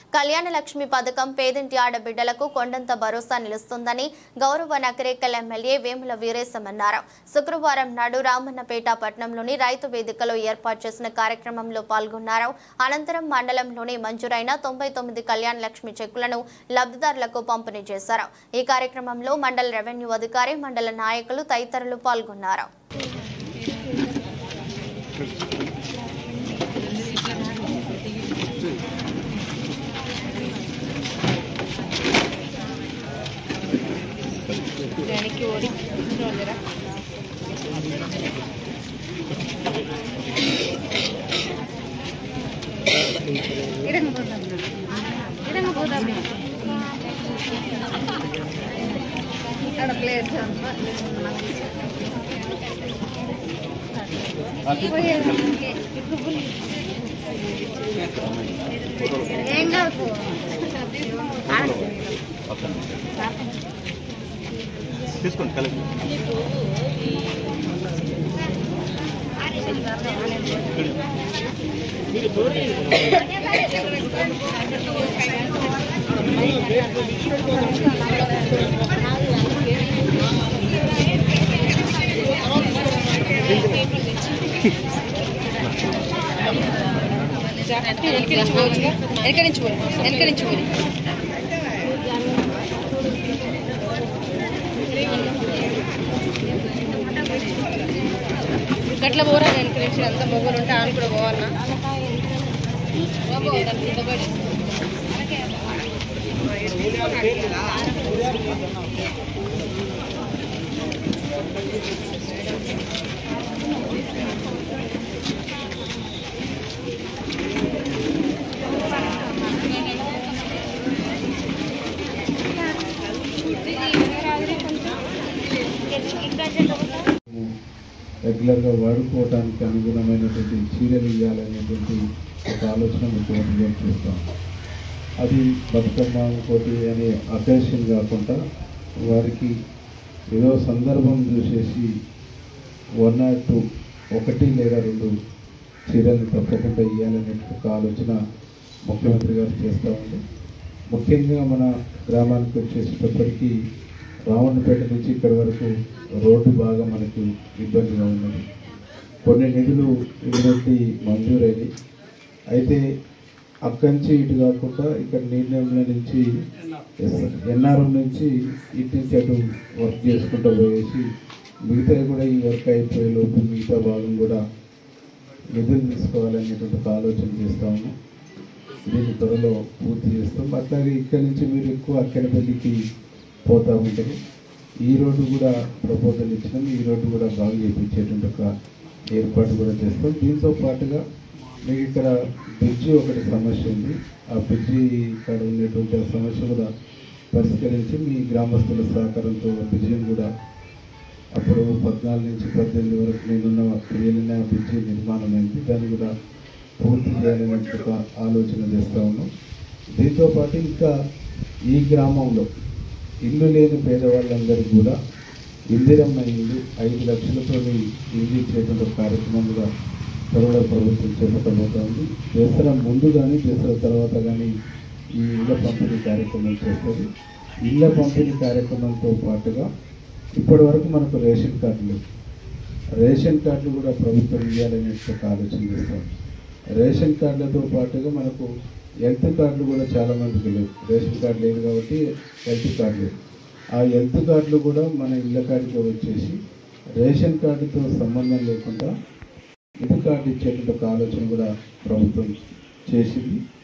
కళ్యాణ లక్ష్మి పథకం పేదింటి ఆడబిడ్డలకు కొండంత భరోసా నిలుస్తుందని గౌరవ నకరేకల్ ఎమ్మెల్యే వేముల వీరేశం అన్నారు శుక్రవారం నాడు రామన్నపేట పట్టణంలోని రైతు వేదికలో ఏర్పాటు చేసిన కార్యక్రమంలో పాల్గొన్నారు అనంతరం మండలంలోని మంజూరైన తొంభై తొమ్మిది కళ్యాణ లక్ష్మి చెక్కులను లబ్ధిదారులకు పంపిణీ చేశారు ఈ కార్యక్రమంలో మండల రెవెన్యూ అధికారి మండల నాయకులు తదితరులు పాల్గొన్నారు అక్కడ ప్లేస్ ఏం కాదు తీసుకోండి కలిపి వెనక నుంచి పోయి వెనక నుంచి పోయి గట్ల పోరా వెనక నుంచి అంత మొగ్గులు ఉంటే ఆమె కూడా పోవాలన్నా రెగ్యులర్గా వాడుకోవడానికి అనుగుణమైనటువంటి చీరలు ఇవ్వాలనేటువంటి ఒక ఆలోచన ముఖ్యమంత్రి గారు చేస్తాం అది బతుకమ్మ ఇంకోటి అనే అకేషన్ కాకుండా వారికి ఏదో సందర్భం చూసేసి వన్ ఆర్ టూ ఒకటి లేదా రెండు చీరలు తప్పకుండా ఇవ్వాలనే ఒక ఆలోచన ముఖ్యమంత్రి గారు చేస్తూ ఉంది ముఖ్యంగా మన గ్రామానికి వచ్చేసేటప్పటికి రావణపేట నుంచి ఇక్కడి వరకు రోడ్డు బాగా మనకు ఇబ్బందిగా ఉన్నది కొన్ని నిధులు ఇటు నుండి మంజూరైనవి అయితే అక్కడి నుంచి ఇటు కాకుండా ఇక్కడ నీళ్ళ నుంచి ఎన్ఆర్ఎం నుంచి ఇటు నుంచి అటు వర్క్ చేసుకుంటూ పోయేసి మిగతా కూడా ఈ వర్క్ అయిపోయే లోపు మిగతా భాగం కూడా నిధులు తీసుకోవాలనేటువంటి ఒక ఆలోచన చేస్తా ఉన్నాం దీన్ని త్వరలో పూర్తి చేస్తాం అట్లాగే ఇక్కడి నుంచి మీరు ఎక్కువ అక్కడపల్లికి పోతూ ఉంటారు ఈ రోడ్డు కూడా ప్రపోజల్ ఇచ్చినాం ఈ రోడ్డు కూడా బాగు చేయించేటువంటి ఒక ఏర్పాటు కూడా చేస్తాం దీంతో పాటుగా మీకు ఇక్కడ బ్రిడ్జి ఒకటి సమస్య ఉంది ఆ బ్రిడ్జి ఇక్కడ ఉన్నటువంటి ఆ సమస్య కూడా పరిష్కరించి మీ గ్రామస్తుల సహకారంతో బ్రిడ్జిని కూడా అప్పుడు పద్నాలుగు నుంచి పద్దెనిమిది వరకు నేనున్న క్రియలనే ఆ బ్రిడ్జి నిర్మాణం అయింది దాన్ని కూడా పూర్తి చేయాలనే ఒక ఆలోచన చేస్తూ ఉన్నాం దీంతో పాటు ఇంకా ఈ గ్రామంలో ఇల్లు లేని పేదవాళ్ళందరికీ కూడా ఇందిరమ్మ ఇల్లు ఐదు లక్షలతో ఇల్లు ఇచ్చేటువంటి ఒక కార్యక్రమం కూడా త్వరలో ప్రభుత్వం చేపట్టబోతా ఉంది దసరా ముందు కానీ దసరా తర్వాత కానీ ఈ ఇళ్ళ పంపిణీ కార్యక్రమం చేస్తుంది ఇళ్ళ పంపిణీ కార్యక్రమంతో పాటుగా ఇప్పటి వరకు మనకు రేషన్ కార్డులు రేషన్ కార్డులు కూడా ప్రభుత్వం ఇవ్వాలనే ఒక ఆలోచన చేస్తాం రేషన్ కార్డులతో పాటుగా మనకు హెల్త్ కార్డులు కూడా చాలా మందికి లేవు రేషన్ కార్డు లేదు కాబట్టి హెల్త్ కార్డు లేదు ఆ హెల్త్ కార్డులు కూడా మన ఇళ్ళ కాడికి వచ్చేసి రేషన్ కార్డుతో సంబంధం లేకుండా ఇది కార్డు ఇచ్చేటువంటి ఒక ఆలోచన కూడా ప్రభుత్వం చేసింది